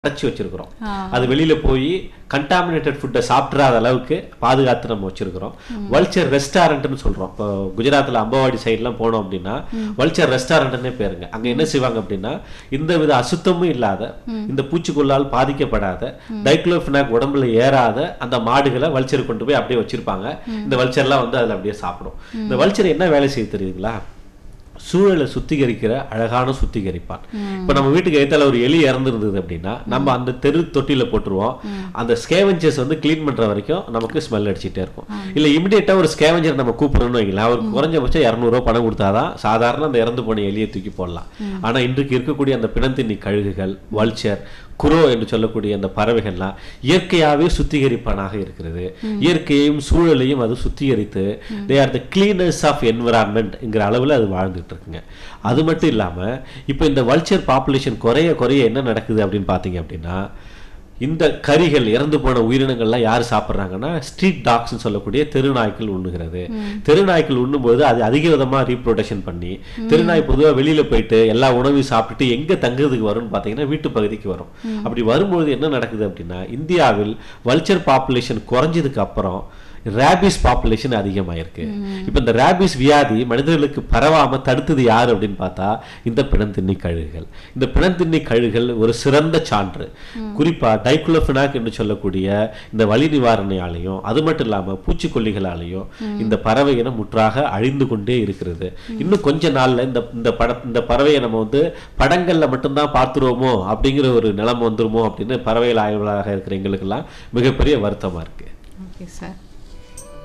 அடைச்சி வச்சிருக்கிறோம் அது வெளியில போய் கண்டாமினேட்டட் ஃபுட்டை சாப்பிட்றாத அளவுக்கு பாதுகாத்து நம்ம வச்சிருக்கிறோம் வல்ச்சர் ரெஸ்டாரண்ட்னு சொல்றோம் இப்போ குஜராத்ல அம்பவாடி சைட்லாம் போனோம் அப்படின்னா வல்ச்சர் ரெஸ்டாரண்ட்னே பேருங்க அங்க என்ன செய்வாங்க அப்படின்னா இந்த வித அசுத்தமும் இல்லாத இந்த பூச்சிக்கொல்லால் பாதிக்கப்படாத டைக்ளோஃபினாக் உடம்புல ஏறாத அந்த மாடுகளை வல்ச்சர் கொண்டு போய் அப்படியே வச்சிருப்பாங்க இந்த வல்ச்சர்லாம் வந்து அதுல அப்படியே சாப்பிடும் இந்த வல்ச்சர் என்ன வேலை செய்ய தெரியுங்களா சூழலை சுத்திகரிக்கிற அழகான சுத்திகரிப்பான் இப்போ நம்ம வீட்டுக்கு ஏத்தால ஒரு எலி இறந்துருந்தது அப்படின்னா நம்ம அந்த தெரு தொட்டியில போட்டுருவோம் அந்த ஸ்கேவஞ்சர்ஸ் வந்து க்ளீன் பண்ற வரைக்கும் நமக்கு ஸ்மெல் அடிச்சிட்டே இருக்கும் இல்ல இமிடியேட்டா ஒரு ஸ்கேவஞ்சர் நம்ம கூப்பிடணும்னு வைங்களேன் அவருக்கு குறைஞ்சபட்சம் இரநூறுவா பணம் கொடுத்தாதான் சாதாரண அந்த இறந்து போன எலியை தூக்கி போடலாம் ஆனா இன்றைக்கு இருக்கக்கூடிய அந்த பிணந்தின்னி கழுகுகள் வல்ச்சர் குரோ என்று சொல்லக்கூடிய அந்த பறவைகள்லாம் இயற்கையாகவே சுத்திகரிப்பானாக இருக்கிறது இயற்கையையும் சூழலையும் அது சுத்திகரித்து they are the cleaners of என்விரான்மெண்ட்ங்கிற அளவில் அது வாழ்ந்துட்டு இருக்குங்க அது மட்டும் இல்லாமல் இப்போ இந்த வல்ச்சர் பாப்புலேஷன் குறைய குறைய என்ன நடக்குது அப்படின்னு பார்த்தீங்க அப்படின்னா இந்த கரிகள் இறந்து போன உயிரினங்கள்லாம் யார் சாப்பிட்றாங்கன்னா ஸ்ட்ரீட் டாக்ஸ்னு சொல்லக்கூடிய தெருநாய்க்கள் உண்ணுகிறது தெருநாய்க்கள் உண்ணும்போது அது அதிக விதமாக ரீப்ரொடக்ஷன் பண்ணி தெருநாய் பொதுவாக வெளியில போயிட்டு எல்லா உணவையும் சாப்பிட்டுட்டு எங்க தங்குறதுக்கு வரும்னு பார்த்தீங்கன்னா வீட்டு பகுதிக்கு வரும் அப்படி வரும்பொழுது என்ன நடக்குது அப்படின்னா இந்தியாவில் வல்ச்சர் பாப்புலேஷன் குறைஞ்சதுக்கு அப்புறம் ரேபிஸ் பாப்புலேஷன் அதிகமாயிருக்கு இப்போ இந்த ரேபிஸ் வியாதி மனிதர்களுக்கு பரவாம தடுத்தது யார் அப்படின்னு பார்த்தா இந்த பிணந்தின்னி கழுகுகள் இந்த பிணந்தின்னி கழுகுகள் ஒரு சிறந்த சான்று குறிப்பா டைகுலோஃபினாக் என்று சொல்லக்கூடிய இந்த வலி நிவாரணையாலையும் அது மட்டும் இல்லாம பூச்சிக்கொல்லிகளாலையும் இந்த பறவை இனம் முற்றாக அழிந்து கொண்டே இருக்கிறது இன்னும் கொஞ்ச நாள்ல இந்த இந்த பட இந்த பறவையை நம்ம வந்து படங்கள்ல மட்டும்தான் பார்த்துருவோமோ அப்படிங்கிற ஒரு நிலைமை வந்துருமோ அப்படின்னு பறவைகள் ஆய்வாளராக இருக்கிற எங்களுக்கெல்லாம் மிகப்பெரிய வருத்தமா இருக்கு ஓகே சார்